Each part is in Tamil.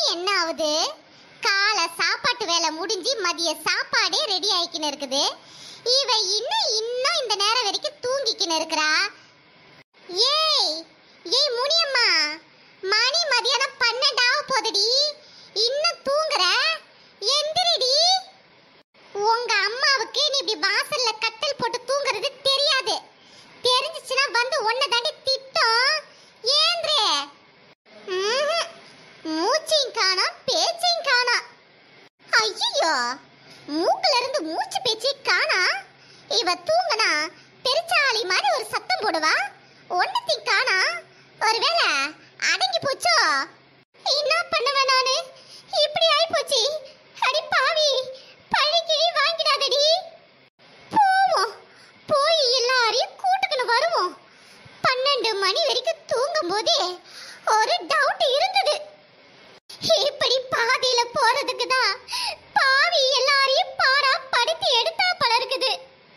என்ன ஆகுது காலை சாப்பாட்டு வேலை முடிஞ்சு மதிய சாப்பாடே ரெடி ஆயிக்கின்னு இருக்குது இவ இன்னும் இன்னும் இந்த நேரம் வரைக்கும் தூங்கிக்கின்னு இருக்கிறா ஏய் ஏய் முனியம்மா மணி மதியானம் பன்னெண்டாக போகுதுடி இன்னும் தூங்குற எந்திரிடி உங்க அம்மாவுக்கு நீ இப்படி வாசல்ல கட்டல் போட்டு தூங்குறது தெரியாது தெரிஞ்சிச்சுன்னா வந்து உன்னை தாண்டி திட்டம் ஏந்திரே ம்ஹும். மூச்சையும் காணோம் பேச்சையும் காணோம் ஐயோ மூக்குல இருந்து மூச்சு பேச்சை காணா இவ தூங்குனா பெருச்சாளி மாதிரி ஒரு சத்தம் போடுவா ஒன்னத்தையும் காணா ஒருவேளை அடங்கி போச்சோ என்ன பண்ணுவேன் நானு இப்படி ஆயிப்போச்சு அடி பாவி பழிக்கு வாங்கிடாதடி போவோம் போய் எல்லாரையும் கூட்டுக்குன்னு வருவோம் பன்னெண்டு மணி வரைக்கும் தூங்கும் போதே ஒரு டவுட் இருந்தது இப்படி பாதியில போறதுக்கு தான் பாவி எல்லாரையும் பாடா படுத்தி எடுத்தா பல இருக்குது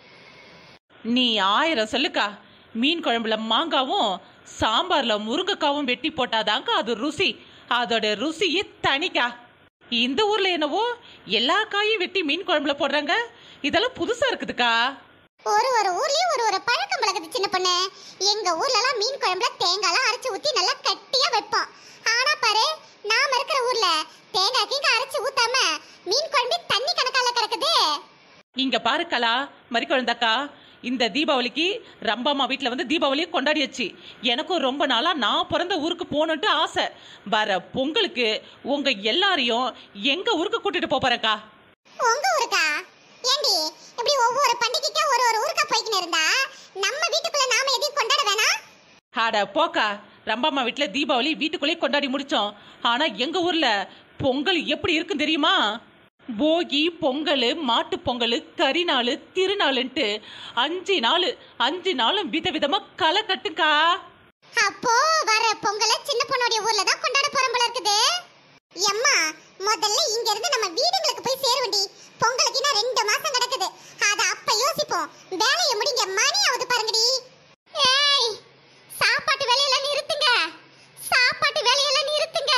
நீ ஆயிரம் சொல்லுக்கா மீன் குழம்புல மாங்காவும் சாம்பார்ல முருங்கைக்காவும் வெட்டி போட்டாதாங்க அது ருசி அதோட ருசியே தனிக்கா இந்த ஊர்ல என்னவோ எல்லா காயும் வெட்டி மீன் குழம்புல போடுறாங்க இதெல்லாம் புதுசா இருக்குதுக்கா ஒரு ஒரு ஊர்லயும் ஒரு ஒரு பழக்கம் பழக்கத்து சின்ன பொண்ணு எங்க ஊர்ல எல்லாம் மீன் குழம்புல தேங்காய்லாம் அரைச்சு ஊத்தி நல்லா கட்டியா வைப்போம் ஆனா பாரு நாம இருக்கிற ஊர்ல தேங்காய் கீங்க அரைச்சு ஊத்தாம மீன் குழம்பு தண்ணி கணக்கால கிடக்குது இங்க பாரு கலா மறிக்குழந்தாக்கா இந்த தீபாவளிக்கு ரம்பம்மா வீட்டில் வந்து தீபாவளியை கொண்டாடியாச்சு எனக்கும் ரொம்ப நாளா நான் பிறந்த ஊருக்கு போகணுன்ட்டு ஆசை வர பொங்கலுக்கு உங்க எல்லாரையும் எங்க ஊருக்கு கூட்டிட்டு போப் போறேன்க்கா உங்க ஊருக்கா ஏண்டி இப்படி ஒவ்வொரு பண்டிகைக்கா ஒரு ஒரு ஊருக்கா போய்க்கின்னு இருந்தா நம்ம வீட்டுக்குள்ள நாம எதையும் கொண்டாட வேணாம் அட போக்கா ரம்பம்மா வீட்டில் தீபாவளி வீட்டுக்குள்ளேயே கொண்டாடி முடிச்சோம் ஆனா எங்க ஊர்ல பொங்கல் எப்படி இருக்குன்னு தெரியுமா போகி பொங்கல் மாட்டு பொங்கல் கறி நாள் திருநாளுன்ட்டு அஞ்சு நாள் அஞ்சு நாளும் விதவிதமா களை கட்டுக்கா அப்போ வர பொங்கலை சின்ன பொண்ணுடைய ஊர்ல தான் கொண்டாட போறோம் போல இருக்குது எம்மா முதல்ல இங்க இருந்து நம்ம வீடுங்களுக்கு போய் சேருவண்டி பொங்கலுக்கு இன்னும் ரெண்டு மாசம் கிடக்குது அத அப்ப யோசிப்போம் வேலையை முடிங்க மணி ஆகுது பாருங்கடி ஏய் சாப்பாட்டு வேலையெல்லாம் நிறுத்துங்க சாப்பாட்டு வேலையெல்லாம் நிறுத்துங்க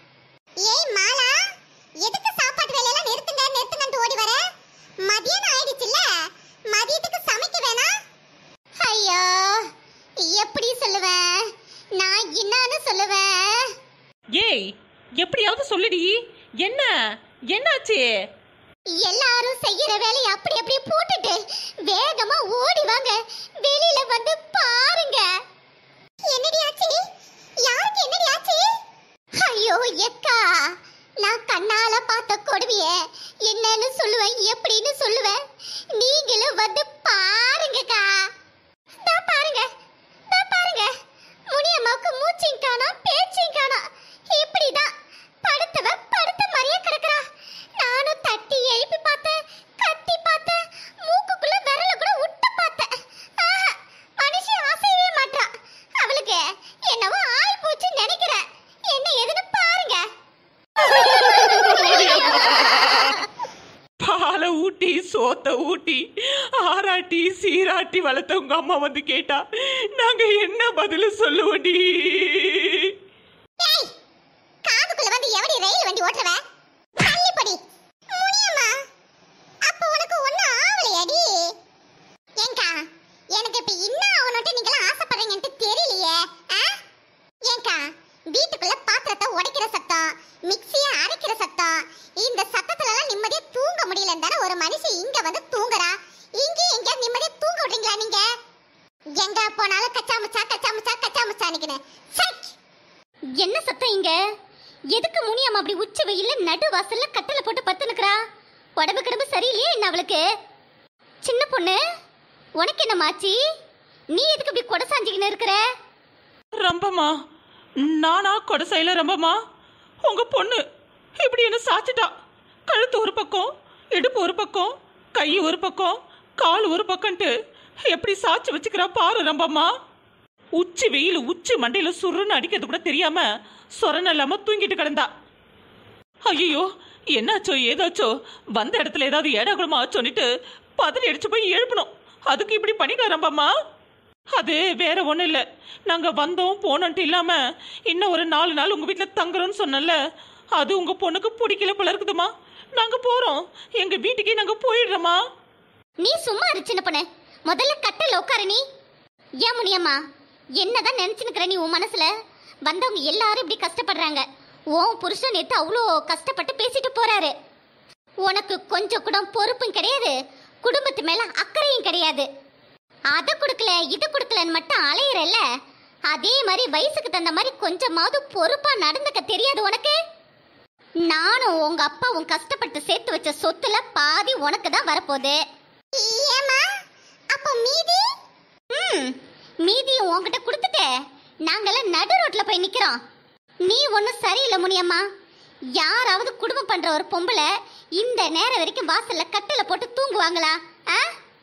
ஏய் மாலா எதுக்கு சாப்பாட்டு வேலையெல்லாம் நிறுத்துங்க நிறுத்துங்கன்ட்டு ஓடி வர மதியானம் ஆயிடுச்சுல்ல மதியத்துக்கு சமைக்க வேணாம் ஐயோ எப்படி சொல்லுவேன் நான் என்னன்னு சொல்லுவேன் ஏய் எப்படியாவது சொல்லுடி என்ன என்னாச்சு எல்லாரும் செய்யற வேலையை அப்படி அப்படியே போட்டுட்டு வேகமா ஓடி வாங்க வெளியில வந்து பாருங்க என்னடி ஆச்சு யாருக்கு என்னடி ஆச்சு ஐயோ எக்கா நான் கண்ணால பார்த்த கொடுவிய என்னன்னு சொல்லுவேன் எப்படின்னு சொல்லுவேன் நீங்களும் வந்து பாருங்கக்கா தா பாருங்க தா பாருங்க முனியம்மாவுக்கு மூச்சும் காணோம் பேச்சும் காணோம் இப்படிதான் படுத்தவ படுத்த மாதிரியே கிடக்குறா நானும் தட்டி எழுப்பி பார்த்தேன் கத்தி பார்த்தேன் மூக்குக்குள்ள விரல கூட விட்டு பார்த்தேன் ஆஹா, மனுஷன் அசையவே மாட்றா அவளுக்கு என்னவோ ஆய் போச்சுன்னு நினைக்கிறேன் என்ன எதுன்னு பாருங்க பாலை ஊட்டி சோத்தை ஊட்டி ஆராட்டி சீராட்டி வளர்த்த உங்க அம்மா வந்து கேட்டா நாங்க என்ன பதில் சொல்லுவோடி ஏய் காதுக்குள்ள வந்து எவடி ரயில் வண்டி ஓட்டுறவ தள்ளிப்படி முனியம்மா அப்ப உனக்கு ஒண்ணும் ஆவலையடி ஏங்கா எனக்கு இப்ப என்ன ஆகணும்ட்டு நீங்களாம் ஆசைப்படுறீங்கன்ட்டு தெரியலையே ஆ? ஏங்கா வீட்டுக்குள்ள பாத்திரத்தை உடைக்கிற சத்தம் மிக்ஸியை அரைக்கிற சத்தம் இந்த சத்தத்துல எல்லாம் நிம்மதியா தூங்க முடியலன்னு தானே ஒரு மனுஷன் இங்க வந்து தூங்குறா இங்க எங்க நிம்மதியா தூங்க விடுறீங்களா நீங்க எங்க போனாலும் கச்சா முச்சா கச்சா முச்சா கச்சா முச்சா நிக்கணும் சைக் என்ன சத்தம் இங்க எதுக்கு முனியம்மா அப்படி உச்ச வெயில்ல நடு வாசல்ல கட்டல போட்டு பத்து நிக்கிறா உடம்பு கிடம்பு சரியில்லையே என்ன அவளுக்கு சின்ன பொண்ணு உனக்கு என்ன மாச்சி நீ எதுக்கு இப்படி கொடை சாஞ்சிக்கின்னு இருக்கிற ரம்பம்மா நானா கொடை செய்யல ரம்பம்மா உங்க பொண்ணு இப்படி என்ன சாச்சிட்டா கழுத்து ஒரு பக்கம் இடுப்பு ஒரு பக்கம் கை ஒரு பக்கம் கால் ஒரு பக்கம்ட்டு எப்படி சாச்சி வச்சுக்கிறா பாரு ரம்பம்மா உச்சி வெயில் உச்சி மண்டையில சுருன்னு அடிக்கிறது கூட தெரியாம சொரண இல்லாம தூங்கிட்டு கிடந்தா ஐயோ என்னாச்சோ ஏதாச்சோ வந்த இடத்துல ஏதாவது ஏடாகுடமா ஆச்சோன்னுட்டு பதறி அடிச்சு போய் எழுப்பணும் அதுக்கு இப்படி பண்ணிட்டா ரம்பம்மா அது வேற ஒன்றும் இல்லை நாங்கள் வந்தோம் போனோன்ட்டு இல்லாமல் இன்னும் ஒரு நாலு நாள் உங்கள் வீட்டில் தங்குறோன்னு சொன்னல அது உங்க பொண்ணுக்கு பிடிக்கல போல இருக்குதுமா நாங்க போறோம் எங்க வீட்டுக்கே நாங்க போயிடுறோமா நீ சும்மா இரு சின்ன பொண்ணு முதல்ல கட்டல உட்காரு நீ ஏன் முனியம்மா என்னதான் நினைச்சுனுக்கிற நீ உன் மனசுல வந்தவங்க எல்லாரும் இப்படி கஷ்டப்படுறாங்க உன் புருஷன் நேத்து அவ்வளோ கஷ்டப்பட்டு பேசிட்டு போறாரு உனக்கு கொஞ்சம் கூட பொறுப்பும் கிடையாது குடும்பத்து மேல அக்கறையும் கிடையாது அதை கொடுக்கல இதை கொடுக்கலன்னு மட்டும் அலையிறல்ல அதே மாதிரி வயசுக்கு தகுந்த மாதிரி கொஞ்சமாவது பொறுப்பா நடந்துக்க தெரியாது உனக்கு நானும் உங்க அப்பாவும் கஷ்டப்பட்டு சேர்த்து வச்ச சொத்துல பாதி உனக்கு தான் வரப்போகுது ஏமா அப்போ மீதி ம் மீதியும் உன்கிட்ட கொடுத்துட்டு நாங்கெல்லாம் நடு ரோட்ல போய் நிக்கிறோம் நீ ஒன்றும் சரியில்லை முனியம்மா யாராவது குடும்பம் பண்ற ஒரு பொம்பளை இந்த நேரம் வரைக்கும் வாசல்ல கட்டில போட்டு தூங்குவாங்களா ஆ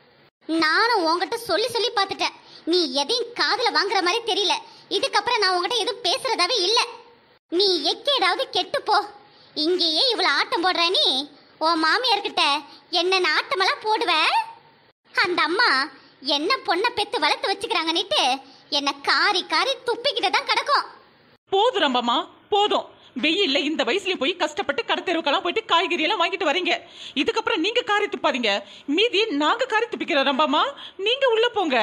நானும் உன்கிட்ட சொல்லி சொல்லி பார்த்துட்டேன் நீ எதையும் காதுல வாங்குற மாதிரி தெரியல இதுக்கப்புறம் நான் உன்கிட்ட எதுவும் பேசுறதாவே இல்ல நீ எக்கேடாவது கெட்டு போ இங்கேயே இவ்வளவு ஆட்டம் போடுற நீ உன் மாமியார்கிட்ட என்னென்ன ஆட்டமெல்லாம் போடுவ அந்த அம்மா என்ன பொண்ணை பெத்து வளர்த்து வச்சுக்கிறாங்கன்னுட்டு என்ன காரி காரி துப்பிக்கிட்டு தான் கிடக்கும் போதும் ரம்பம்மா போதும் வெயில்ல இந்த வயசுல போய் கஷ்டப்பட்டு கடத்தெருவுக்கெல்லாம் போயிட்டு காய்கறி எல்லாம் வாங்கிட்டு வரீங்க இதுக்கப்புறம் நீங்க காரி துப்பாதீங்க மீதி நாங்க காரி துப்பிக்கிறோம் ரம்பம்மா நீங்க உள்ள போங்க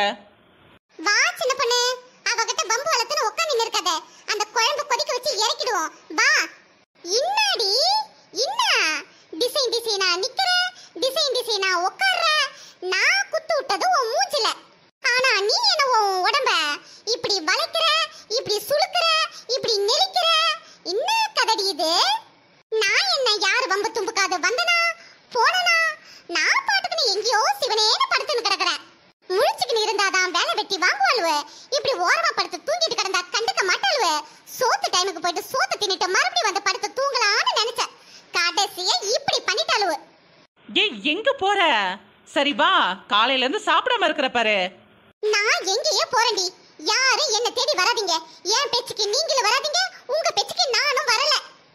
வா சின்ன பொண்ணு அவகிட்ட பம்பு வளர்த்துன்னு உட்காந்து இருக்காத அந்த குழம்பு கொதிக்க வச்சு இறக்கிடுவோம் வா இன்னாடி என்ன டிசைன் டிசைனா நிக்கிற டிசைன் டிசைனா உட்கார்ற நான் குத்து விட்டது உன் மூஞ்சில ஆனா நீ என்ன உன் உடம்ப இப்படி வளைக்கிற இப்படி சுளுக்குற இப்படி நெளிக்கிற என்ன கதடி இது நான் என்ன யாரு வம்பு தும்புக்காத வந்தனா போனனா நான் பாட்டுக்குன்னு எங்கேயோ சிவனேன்னு படுத்துன்னு கிடக்குறேன் முழிச்சுக்கின்னு இருந்தாதான் வேலை வெட்டி வாங்குவாளுவ இப்படி ஓரமா படுத்து தூங்கிட்டு கிடந்தா கண்டுக்க மாட்டாளுவ சோத்து டைமுக்கு போயிட்டு சோத்து தின்னுட்டு மறுபடியும் வந்து படுத்து தூங்கலாம்னு நினைச்சேன் கடைசியா இப்படி பண்ணிட்டாளுவ ஏய் எங்க போற சரி வா காலையில இருந்து சாப்பிடாம இருக்கிற பாரு நான் எங்கேயோ போறேன்டி யாரும் என்ன தேடி வராதீங்க என் பேச்சுக்கு நீங்களும் வராதீங்க உங்க பேச்சுக்கு நானும் வரல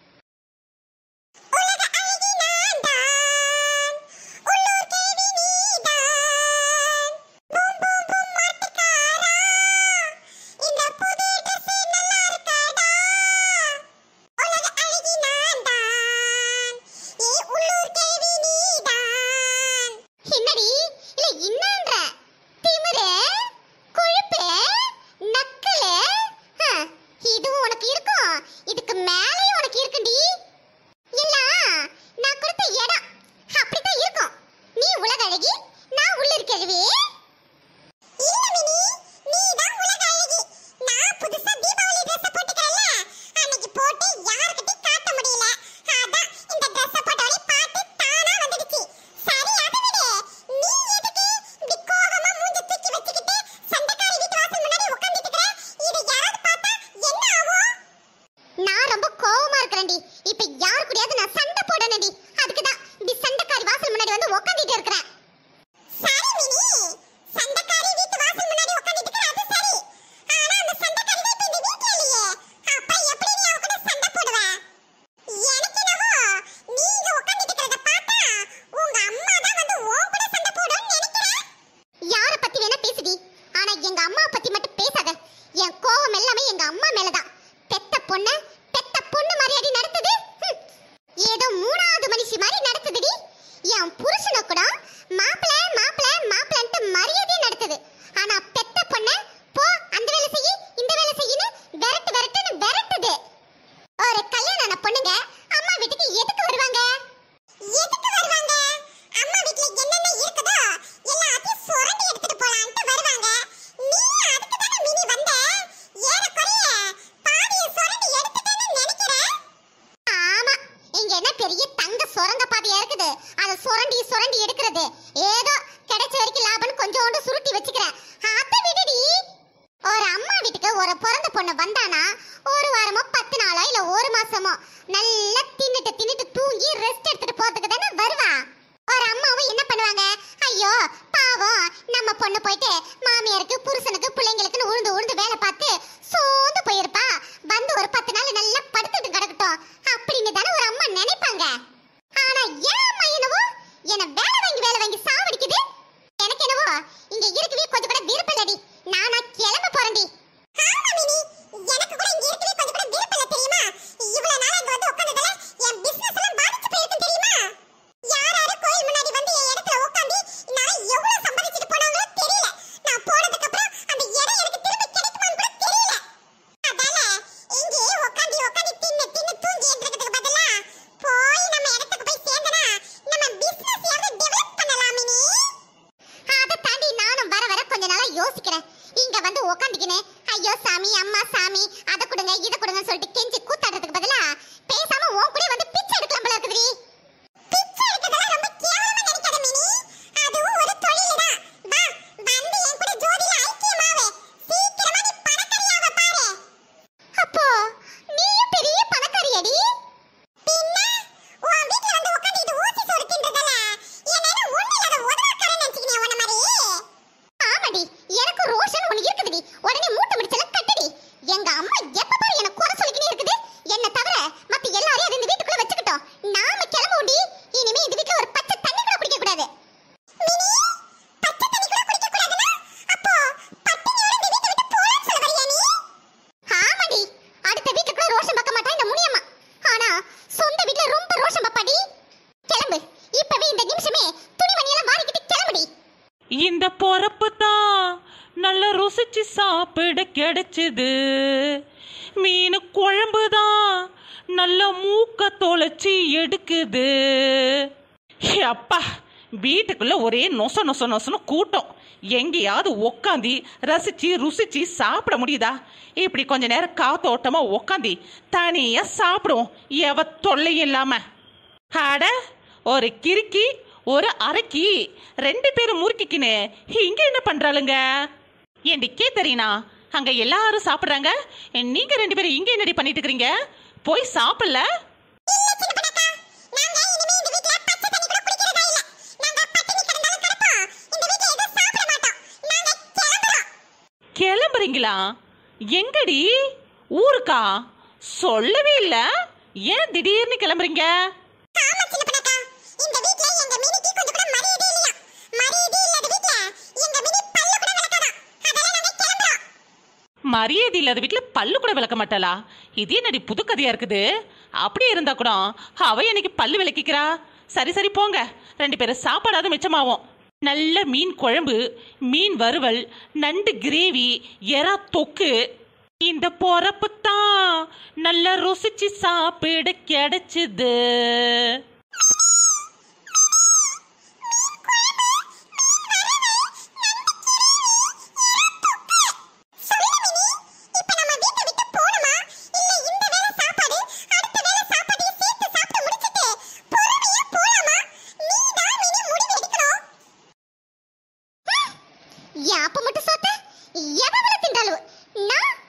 உலக அழகி நான்தான், உள்ளூர் கேடி நீதான். பூம் பூம் பூம் மாட்டுக்காரா, இந்த புது dress நல்லா இருக்காடா. உலக அழகி நான்தான், ஏ உள்ளூர் கேடி நீதான். என்னடி இல்ல என்னன்ற திமிரு கொழுப்பு நக்கலு ஹ, இதுவும் உனக்கு இருக்கும் இதுக்கு மேலேயும் உனக்கு இருக்குண்டி எல்லாம் நான் கொடுத்த இடம் அப்படித்தான் இருக்கும் நீ உலக அழகி நான் உள்ள இருக்கிறவே இல்ல மினி நீ தான் உலக அழகி நான் புதுசா தீபாவளி Dress போட்டுக்கறல அன்னைக்கு போட்டு யார்கிட்டயும் காட்ட முடியல அதான் இந்த Dress போட்டவனே பார்த்து தானா வந்துடுச்சு சரி அதை விடு நீ எதுக்கு இப்படி கோவமா மூஞ்ச தூக்கி வச்சுக்கிட்டு சண்டைக்காரி வீட்டு வாசல் முன்னாடி உட்கார்ந்துட்டு இருக்கற இதை யாராவது பார்த்தா என்ன ஆகும் நான் ரொம்ப கோவமா இருக்கறேன்டி இப்ப யார் கூடயாவது நான் சண்டை போடணும்டி அதுக்கு தான் இப்படி சண்டைக்காரி வாசல் முன்னாடி வந்து உட்கார்ந்துட்டு இருக்கறேன் சரி மினி சண்டைக்காரி வீட்டு வாசல் முன்னாடி உட்கார்ந்துட்டு இருக்கற அது சரி ஆனா அந்த சண்டைக்காரி தான் இப்ப இந்த வீட்ல இல்லையே அப்ப எப்படி நீ அவ கூட சண்டை போடுவ எனக்கு என்னவோ நீங்க உட்கார்ந்துட்டு இருக்கறத பார்த்தா உங்க அம்மா தான் வந்து உன் கூட சண்டை போடும்னு நினைக்கிறேன் யார பத்தி வேணா பேசுடி ஆனா எங்க அம்மா பத்தி மட்டும் பேசாத என் கோவம் எல்லாமே எங்க அம்மா மேலதான் பெத்த பொண்ண பெத்த பொண்ணு மாதிரியாடி நடத்துது ஹம். ஏதோ மூணாவது மனுஷி மாதிரி நடத்துதுடி என் புருஷனை கூட மாப்பிள மாப்பிள மாப்பிளன்ட்டு மரியாதை நடத்துது ஆனா பெத்த பொண்ண போ அந்த வேலை செய்யி இந்த வேலை செய்யின்னு விரட்டு விரட்டுன்னு விரட்டுது ஒரு கல்யாணம் ஆன பொண்ணுங்க அம்மா வீட்டுக்கு எதுக்கு வருவாங்க எதுக்கு வருவாங்க அம்மா வீட்ல என்னென்ன இருக்குதோ எல்லாத்தையும் சுரண்டி எடுத்துட்டு போலான்ட்டு வருவாங்க நீ அதுக்கு தானே மினி வந்த ஏறக்குறைய பாதியை சுரண்டி எடுத்துட்டேன்னு நினைக்கிறேன் ஆமா இங்க என்ன பெரிய தங்க சுரங்க பாதையா இருக்குது அத சுரண்டி சுரண்டி எடுக்கிறது ஏதோ கிடைச்ச வரைக்கும் லாபம்னு கொஞ்சோண்டு சுருட்டி வச்சுக்கிறேன் அத விடுடி ஒரு அம்மா வீட்டுக்கு ஒரு பிறந்த பொண்ணு வந்தானா ஒரு வாரமோ பத்து நாளோ இல்ல ஒரு மாசமோ நல்லா தின்னுட்டு தின்னுட்டு தூங்கி ரெஸ்ட் எடுத்துட்டு போறதுக்கு தானே வருவா ஒரு அம்மாவும் என்ன பண்ணுவாங்க ஐயோ பாவம் நம்ம பொண்ணு போயிட்டு மாமியாருக்கு புருஷனுக்கு பிள்ளைங்களுக்குன்னு உழுந்து உழுந்து வேலை பார்த்து சோர்ந்து போயிருப்பா வந்து ஒரு பத்து நாள் நல்லா படுத்துட்டு கிடக்கட்டும் அப்படின்னு தானே ஒரு அம்மா நினைப்பாங்க ஆனா ஏன் அம்மா என்னவோ என்ன வேலை வாங்கி வேலை வாங்கி சாவடிக்குது எனக்கு என்னவோ இங்க இருக்கவே கொஞ்சம் கூட விருப்பம் இல்லடி நானா கிளம்ப போறேன்டி ஆமா மினி எனக்கு கூட இங்க இருக்கவே கொஞ்சம் கூட விருப்பம் இல்ல தெரியுமா இவ்வளவு நாள் அங்க வந்து உட்கார்ந்ததால இந்த பொறப்பு தான் நல்லா ருசிச்சு சாப்பிட கிடைச்சது மீன் குழம்பு தான் நல்ல மூக்க தொலைச்சி எடுக்குது அப்பா வீட்டுக்குள்ள ஒரே நொச நொச நொசன்னு கூட்டம் எங்கேயாவது உக்காந்தி ரசிச்சு ருசிச்சு சாப்பிட முடியுதா இப்படி கொஞ்ச நேரம் காத்தோட்டமா உக்காந்தி தனியா சாப்பிடுவோம் எவ தொல்லையும் இல்லாம அட ஒரு கிறுக்கி ஒரு அரக்கி ரெண்டு பேரும் முறுக்கிக்கின்னு இங்க என்ன பண்றாளுங்க ஏண்டிக்கே தெரியுனா அங்க எல்லாரும் சாப்பிடுறாங்க நீங்க ரெண்டு பேரும் இங்க என்னடி பண்ணிட்டு இருக்கீங்க போய் சாப்பிடல கிளம்புறீங்களா எங்கடி ஊருக்கா சொல்லவே இல்ல ஏன் திடீர்னு கிளம்புறீங்க மரியாதை இல்லாத வீட்டுல பல்லு கூட விளக்க மாட்டாளா இது என்னடி புது கதையா இருக்குது அப்படியே இருந்தா கூட அவ எனக்கு பல்லு விளக்கிக்கிறா சரி சரி போங்க ரெண்டு பேரும் சாப்பாடாவது மிச்சமாகும் நல்ல மீன் குழம்பு மீன் வறுவல் நண்டு கிரேவி எறா தொக்கு இந்த பொறப்பு தான் நல்லா ருசிச்சு சாப்பிட கிடைச்சது அப்ப மட்டும் சொத்த எவ திண்டாலும் நான்